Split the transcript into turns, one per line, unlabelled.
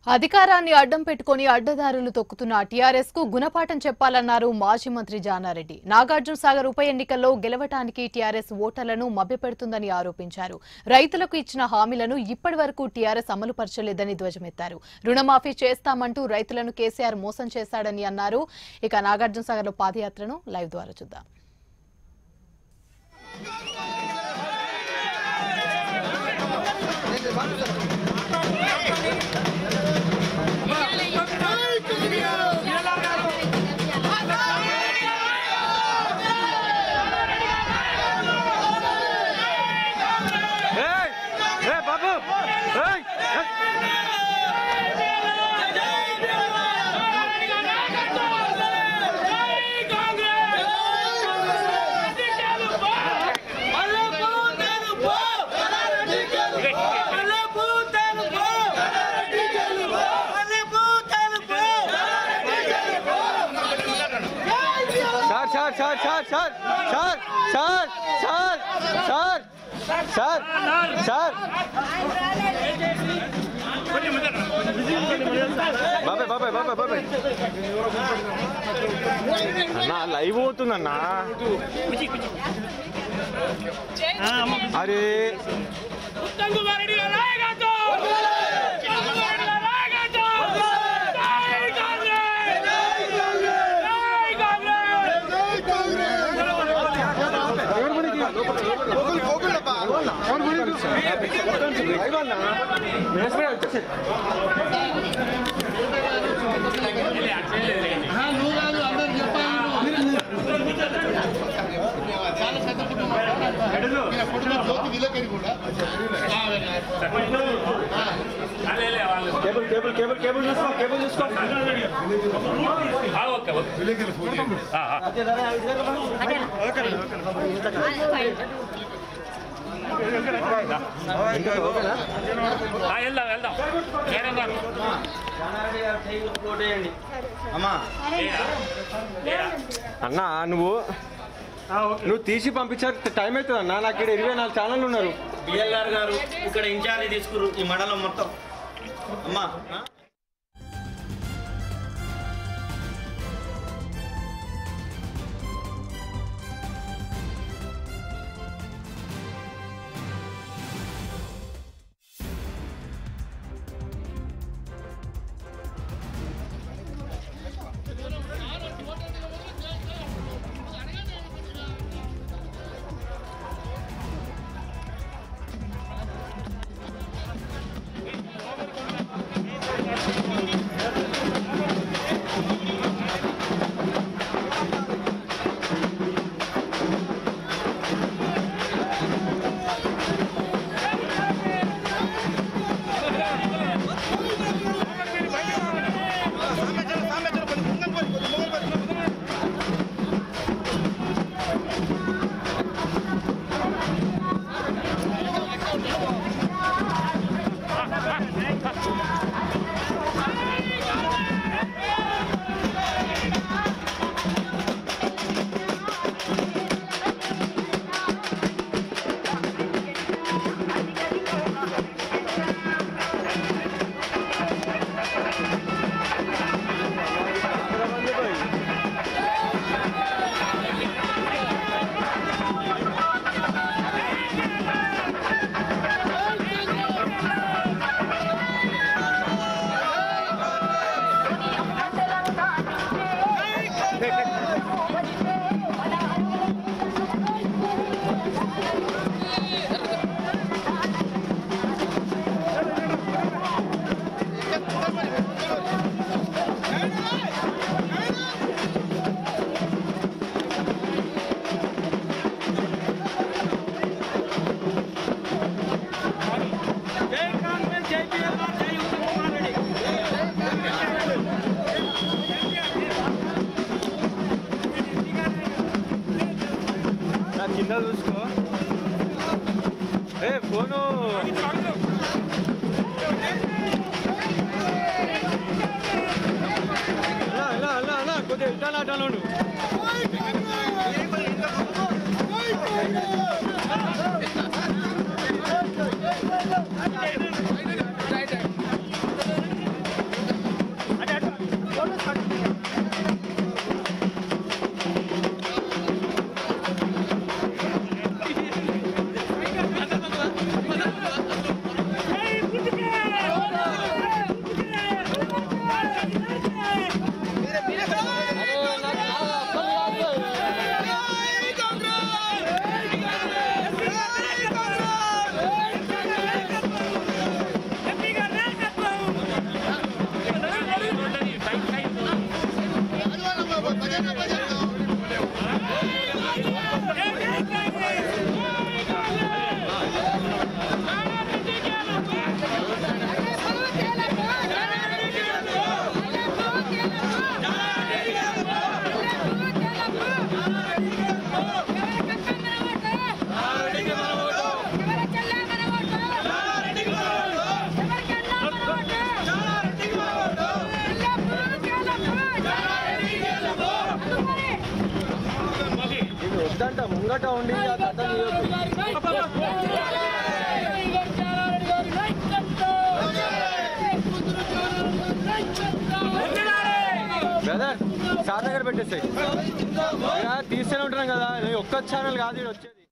అధికారాన్ని అడ్డం పెట్టుకుని అడ్డదారులు తొక్కుతున్న టీఆర్ఎస్ కు గుణపాఠం చెప్పాలన్నారు మాజీ మంత్రి జానారెడ్డి నాగార్జున సాగర్ ఉప ఎన్నికల్లో గెలవటానికి టీఆర్ఎస్ ఓటర్లను మభ్యపెడుతుందని ఆరోపించారు రైతులకు ఇచ్చిన హామీలను ఇప్పటి వరకు టీఆర్ఎస్ అమలు పరచలేదని ధ్వజమెత్తారు రుణమాఫీ చేస్తామంటూ రైతులను కేసీఆర్ మోసం చేశాడని అన్నారు ఇక నాగార్జున సాగర్ లో పాదయాత్రను లైవ్ ద్వారా చూద్దాం
ఏయ్ ఏ బాబు ఏయ్ sir sir sir sir sir sir sir sir sir sir sir బాబాయ్ బాబాయ్ బాబాయ్ బాబాయ్ అన్నా లైవ్ అవుతుందన్నా అరే
ఉత్తమ్ రెడ్డి గారి నాయకత్వం ఉత్తమ్ కుమార్ రెడ్డి గారి నాయకత్వం జై కాంగ్రెస్ జై కాంగ్రెస్
లైవ్ అన్నా కేబుల్ కేబుల్ కేబుల్ కేబుల్ చూసుకో కేబుల్ చూసుకో
ఓకే ఓకే వెళ్దాం వెళ్దాం మేడం గారు
అన్నా నువ్వు నువ్వు తీసి పంపించారు టైం అవుతుంది అన్నా నాకు ఇక్కడ ఇరవై నాలుగు ఛానళ్ళు ఉన్నారు
బిఎల్ఆర్ గారు ఇక్కడ ఇన్ఛార్జ్ తీసుకురు ఈ మండలం మొత్తం అమ్మా ఆ?
నా కింద చూసుకో ఏ ఫోను అలా అలా అలా అలా కొద్దిగా ఇట్లా అట్లా ఉండు ముంగట ఉండి ఆ కథ తీయొద్దు. బ్రదర్ సార్ దగ్గర పెట్టేస్తాయి తీస్తూనే ఉంటున్నాం కదా నేను ఒక్క ఛానల్ కాదు ఈడ వచ్చేది